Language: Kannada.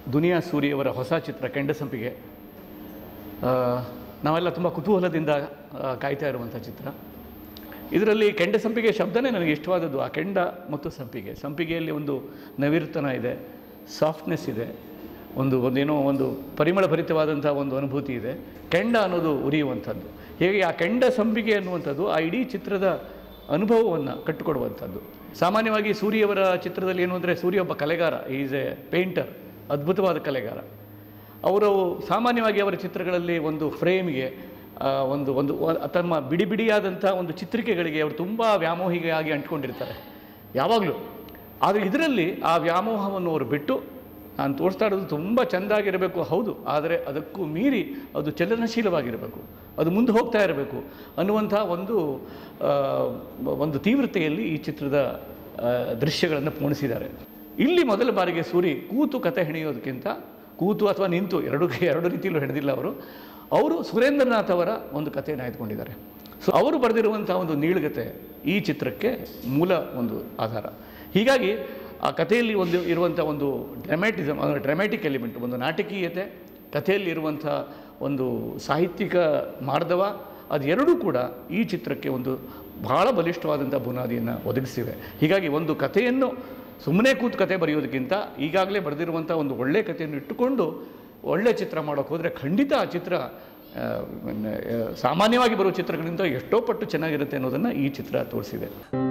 ದುನಿಯಾ ಸೂರಿಯವರ ಹೊಸ ಚಿತ್ರ ಕೆಂಡಸಂಪಿಗೆ ಆ, ನಾವೆಲ್ಲ ತುಂಬ ಕುತೂಹಲದಿಂದ ಆ, ಕಾಯ್ತಾ ಇರುವಂಥ ಚಿತ್ರ ಇದರಲ್ಲಿ ಕೆಂಡ ಸಂಪಿಗೆ ಶಬ್ದನೇ ನನಗೆ ಇಷ್ಟವಾದದ್ದು ಆ ಕೆಂಡ ಮತ್ತು ಸಂಪಿಗೆ ಸಂಪಿಗೆಯಲ್ಲಿ ಒಂದು ನವಿರ್ತನ ಇದೆ ಸಾಫ್ಟ್ನೆಸ್ ಇದೆ ಒಂದು ಒಂದೇನೋ ಒಂದು ಪರಿಮಳ ಭರಿತವಾದಂಥ ಒಂದು ಅನುಭೂತಿ ಇದೆ ಕೆಂಡ ಅನ್ನೋದು ಉರಿಯುವಂಥದ್ದು ಹೀಗೆ ಆ ಕೆಂಡ ಸಂಪಿಗೆ ಅನ್ನುವಂಥದ್ದು ಆ ಇಡೀ ಚಿತ್ರದ ಅನುಭವವನ್ನು ಕಟ್ಟಿಕೊಡುವಂಥದ್ದು ಸಾಮಾನ್ಯವಾಗಿ ಸೂರ್ಯವರ ಚಿತ್ರದಲ್ಲಿ ಏನು ಅಂದರೆ ಸೂರ್ಯ ಒಬ್ಬ ಕಲೆಗಾರ ಈಸ್ ಎ ಪೇಂಟರ್ ಅದ್ಭುತವಾದ ಕಲೆಗಾರ ಅವರು ಸಾಮಾನ್ಯವಾಗಿ ಅವರ ಚಿತ್ರಗಳಲ್ಲಿ ಒಂದು ಫ್ರೇಮ್ಗೆ ಆ, ಒಂದು ಒಂದು ವ- ತಮ್ಮ ಬಿಡಿ ಬಿಡಿಯಾದಂಥ ಒಂದು ಚಿತ್ರಿಕೆಗಳಿಗೆ ಅವರು ತುಂಬ ವ್ಯಾಮೋಹಿಗಾಗಿ ಅಂಟ್ಕೊಂಡಿರ್ತಾರೆ ಯಾವಾಗಲೂ ಆದರೆ ಇದರಲ್ಲಿ ಆ ವ್ಯಾಮೋಹವನ್ನು ಅವರು ಬಿಟ್ಟು ನಾನು ತೋರಿಸ್ತಾ ಇರೋದು ತುಂಬ ಚೆಂದಾಗಿರಬೇಕು ಹೌದು ಆದರೆ ಅದಕ್ಕೂ ಮೀರಿ ಅದು ಚಲನಶೀಲವಾಗಿರಬೇಕು ಅದು ಮುಂದೆ ಹೋಗ್ತಾ ಇರಬೇಕು ಅನ್ನುವಂಥ ಒಂದು ಆ, ಒಂದು ತೀವ್ರತೆಯಲ್ಲಿ ಈ ಚಿತ್ರದ ದೃಶ್ಯಗಳನ್ನು ಪೋಣಿಸಿದ್ದಾರೆ ಇಲ್ಲಿ ಮೊದಲ ಬಾರಿಗೆ ಸೂರಿ ಕೂತು ಕತೆ ಹೆಣೆಯೋದಕ್ಕಿಂತ ಕೂತು ಅಥವಾ ನಿಂತು ಎರಡು ಎರಡು ರೀತಿಯಲ್ಲೂ ಹೆಣೆದಿಲ್ಲ ಅವರು ಅವರು ಸುರೇಂದ್ರನಾಥ್ ಅವರ ಒಂದು ಕಥೆಯನ್ನು ಆಯ್ದುಕೊಂಡಿದ್ದಾರೆ ಸೊ ಅವರು ಬರೆದಿರುವಂಥ ಒಂದು ನೀಳ್ಗತೆ ಈ ಚಿತ್ರಕ್ಕೆ ಮೂಲ ಒಂದು ಆಧಾರ ಹೀಗಾಗಿ ಆ ಕಥೆಯಲ್ಲಿ ಒಂದು ಇರುವಂಥ ಒಂದು ಡ್ರಾಮ್ಯಾಟಿಸಮ್ ಅಂದರೆ ಡ್ರಾಮ್ಯಾಟಿಕ್ ಎಲಿಮೆಂಟ್ ಒಂದು ನಾಟಕೀಯತೆ ಕಥೆಯಲ್ಲಿ ಇರುವಂಥ ಒಂದು ಸಾಹಿತ್ಯಿಕ ಮಾರ್ಧವ ಅದೆರಡೂ ಕೂಡ ಈ ಚಿತ್ರಕ್ಕೆ ಒಂದು ಬಹಳ ಬಲಿಷ್ಠವಾದಂಥ ಬುನಾದಿಯನ್ನು ಒದಗಿಸಿವೆ ಹೀಗಾಗಿ ಒಂದು ಕಥೆಯನ್ನು ಸುಮ್ಮನೆ ಕೂತು ಕತೆ ಬರೆಯೋದಕ್ಕಿಂತ ಈಗಾಗಲೇ ಬರೆದಿರುವಂಥ ಒಂದು ಒಳ್ಳೆಯ ಕಥೆಯನ್ನು ಇಟ್ಟುಕೊಂಡು ಒಳ್ಳೆಯ ಚಿತ್ರ ಮಾಡೋಕ್ಕೆ ಹೋದರೆ ಖಂಡಿತ ಆ ಚಿತ್ರ ಆ, ನ- ಆ, ಸಾಮಾನ್ಯವಾಗಿ ಬರುವ ಚಿತ್ರಗಳಿಂದ ಎಷ್ಟೋ ಪಟ್ಟು ಚೆನ್ನಾಗಿರುತ್ತೆ ಅನ್ನೋದನ್ನು ಈ ಚಿತ್ರ ತೋರಿಸಿದೆ